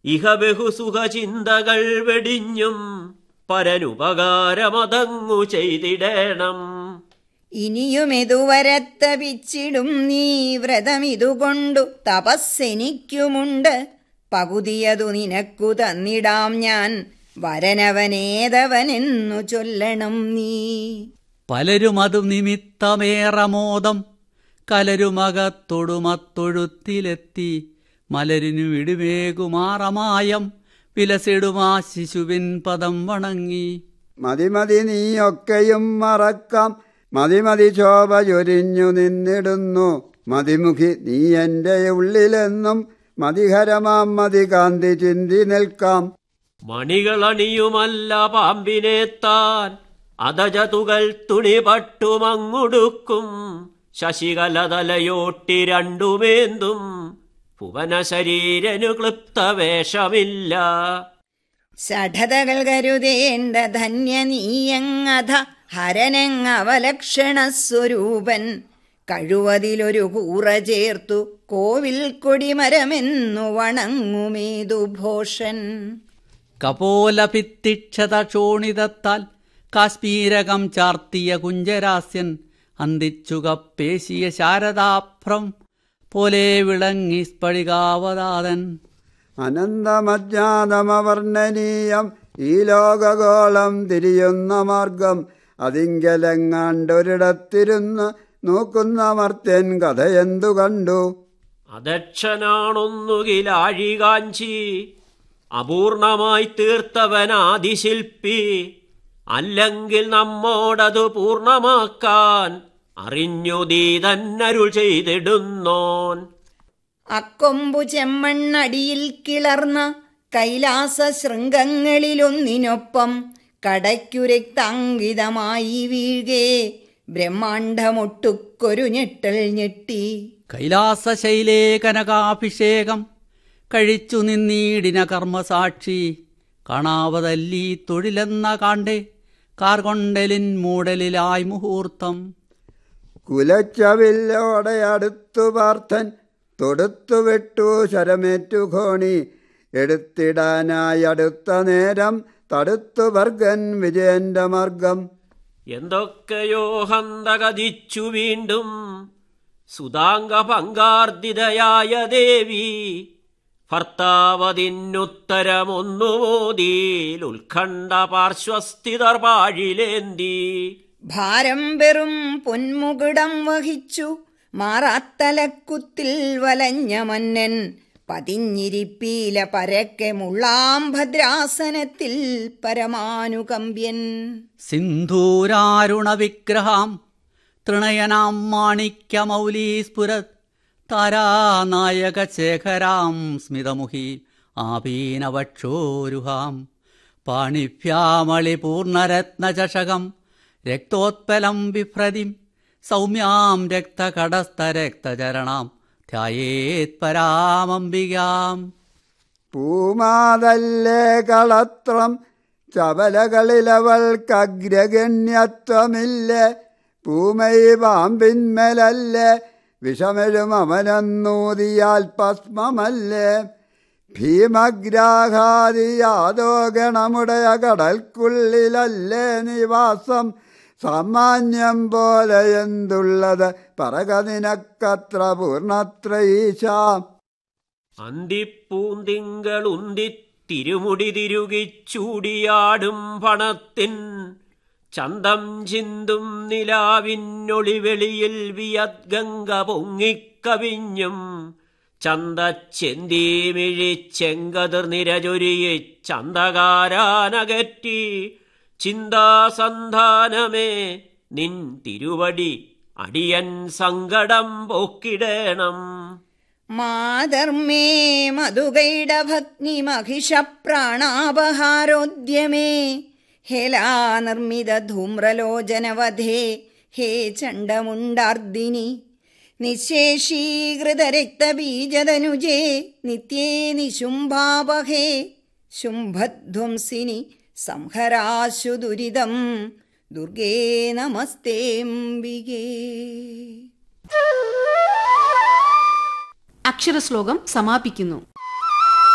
ഇഹ ബഹുസുഖചിന്തകൾ വെടിഞ്ഞും പരനുപകാരമതങ്ങു ചെയ്തിടണം ഇനിയുമെതുവരത്തപിച്ചിടും നീ വ്രതമിതുകൊണ്ടു തപസ്സെനിക്കുമുണ്ട് പകുതിയതു നിനക്കു തന്നിടാം ഞാൻ വരനവനേതവനെന്നു ചൊല്ലണം നീ പലരും അതു നിമിത്തമേറമോദം കലരുമകത്തൊടുമത്തൊഴുത്തിലെത്തി മലരിനു വിടുമേകുമാറമായം വിലസിടുമാ ശിശുവിൻ പദം വണങ്ങി മതി മതി നീയൊക്കെയും മറക്കാം മതി മതി ശോഭ ചൊരിഞ്ഞു നിന്നിടുന്നു മതിമുഖി നീ എന്റെ ഉള്ളിലെന്നും മതിഹരമാം മതി കാന്തി ചിന്തി നിൽക്കാം മണികളണിയുമല്ല പാമ്പിനെ താൻ അതജതുകൾ തുണി പട്ടുമങ്ങുടുക്കും ശശികലതലയോട്ടി രണ്ടുമേന്തും ഭുവന ശരീരനു ക്ലിപ്ത വേഷമില്ല ഷഠതകൾ കരുതേണ്ട ധന്യ നീയങ്ങഥ ഹരനങ്ങവലക്ഷണ സ്വരൂപൻ കഴിവതിലൊരു കൂറ ചേർത്തു കോവിൽ കൊടിമരമെന്നു വണങ്ങുമേതു ഭോഷൻ കപോലഭിത്തിക്ഷത ക്ഷോണിതത്താൽ കാശ്മീരകം ചാർത്തിയ കുഞ്ചരാസ്യൻ അന്തിച്ചുകപ്പേശിയ ശാരദാഭ്രം പോലെ വിളങ്ങി സ്ഫടികാവതാതൻ അനന്തമജ്ഞാതമവർണ്ണനീയം ഈ ലോകഗോളം തിരിയുന്ന മാർഗം അതിങ്കലെങ്ങാണ്ടൊരിടത്തിരുന്ന് നോക്കുന്ന മർത്യൻ കഥയെന്തു കണ്ടു അദക്ഷനാണൊന്നുകിലാഴികാഞ്ചി അപൂർണമായി തീർത്തവനാദിശില്പി അല്ലെങ്കിൽ നമ്മോടതു പൂർണമാക്കാൻ അറിഞ്ഞു നീ തന്നരുൾ ചെയ്തിടുന്നോൻ അക്കൊമ്പു ചെമ്മണ്ണടിയിൽ കിളർന്ന കൈലാസ ശൃംഗങ്ങളിലൊന്നിനൊപ്പം കടയ്ക്കുരക്താങ്കിതമായി വീഴ്കെ ബ്രഹ്മാണ്ഡമൊട്ടുക്കൊരു ഞെട്ടൽ ഞെട്ടി കൈലാസശൈലേ കനകാഭിഷേകം കഴിച്ചു നിന്നീടിന കർമ്മസാക്ഷി കാണാവതല്ലീ തൊഴിലെന്ന കാണ്ടേ കാർകൊണ്ടലിൻ മൂടലിലായി മുഹൂർത്തം കുലച്ചവില്ലോടെ അടുത്തു പാർത്ഥൻ തൊടുത്തു വിട്ടു ശരമേറ്റു ഘോണി എടുത്തിടാനായി അടുത്ത നേരം തടുത്തു വർഗൻ വിജയന്റെ മാർഗം എന്തൊക്കെയോ ഹന്തകതിച്ചു വീണ്ടും സുതാംഗ പങ്കാർദിതയായ ദേവി ഭർത്താവതിന്നുത്തരമൊന്നുമോദീൽ ഉത്കണ്ഠ പാർശ്വസ്ഥിതർ പാഴിലേന്തി ഭാരം വെറും പൊന്മുകുടം വഹിച്ചു മാറാത്തലക്കുത്തിൽ വലഞ്ഞ മന്നൻ പതിഞ്ഞിരിപ്പീല പരക്കെ മുള്ളാം ഭദ്രാസനത്തിൽ പരമാനുകമ്പ്യൻ സിന്ധൂരാരുണ വിഗ്രഹാം തൃണയനാം മാണിക്യമൗലീ സ്ഫുരത് താരാനായക ശേഖരാം സ്മിതമുഖി ആപീനവക്ഷോരുഹാം പാണിഭ്യാമളി പൂർണ്ണരത്നചഷകം രക്തോത്പലം ബിഭ്രതിം സൗമ്യാം രക്തകടസ്ഥരക്തചരണാം ധ്യായേത് പരാമംബികാം പൂമാതല്ലേ കളത്രം ചപലകളിലവൾക്കഗ്രഗണ്യത്വമില്ലേ പൂമൈ പാമ്പിന്മേലല്ലേ വിഷമെഴും അമനന്നൂതിയാൽ ഭസ്മമല്ലേ ഭീമഗ്രാഹാദിയാതോ ഗണമുടയ കടൽക്കുള്ളിലല്ലേ നിവാസം സാമാന്യം പോലെ എന്തുള്ളത് പറക നിനക്കത്ര പൂർണ്ണത്രയീശ അന്തിപ്പൂന്തിങ്കളുന്തി തിരുമുടി തിരുകിച്ചൂടിയാടും പണത്തിൻ ചന്തം ചിന്തും നിലാവിന്നൊളിവെളിയിൽ വിയദ്ഗംഗ പൊങ്ങിക്കവിഞ്ഞും ചന്തച്ചെന്തീമിഴിച്ചെങ്കതിർ നിരചൊരിയെ ചന്തകാരാനകറ്റി ചിന്താസന്ധാനമേ നിൻ തിരുവടി അടിയൻ സങ്കടം പോക്കിടണം മാതർമേ മധുകൈഡഭഗ്നി മഹിഷപ്രാണാപഹാരോദ്യമേ ഹേലാനിർമ്മിത ധൂമ്രലോചനവധേ ഹേ ചണ്ഡമുണ്ടാർദിനി നിശേഷീകൃത രക്തബീജതനുജേ നിത്യേ നിശുംഭാപഹേ ശുംഭധ്വംസിനി സംഹരാശു ദുരിതം ദുർഗേ നമസ്തേംബികേ അക്ഷരശ്ലോകം സമാപിക്കുന്നു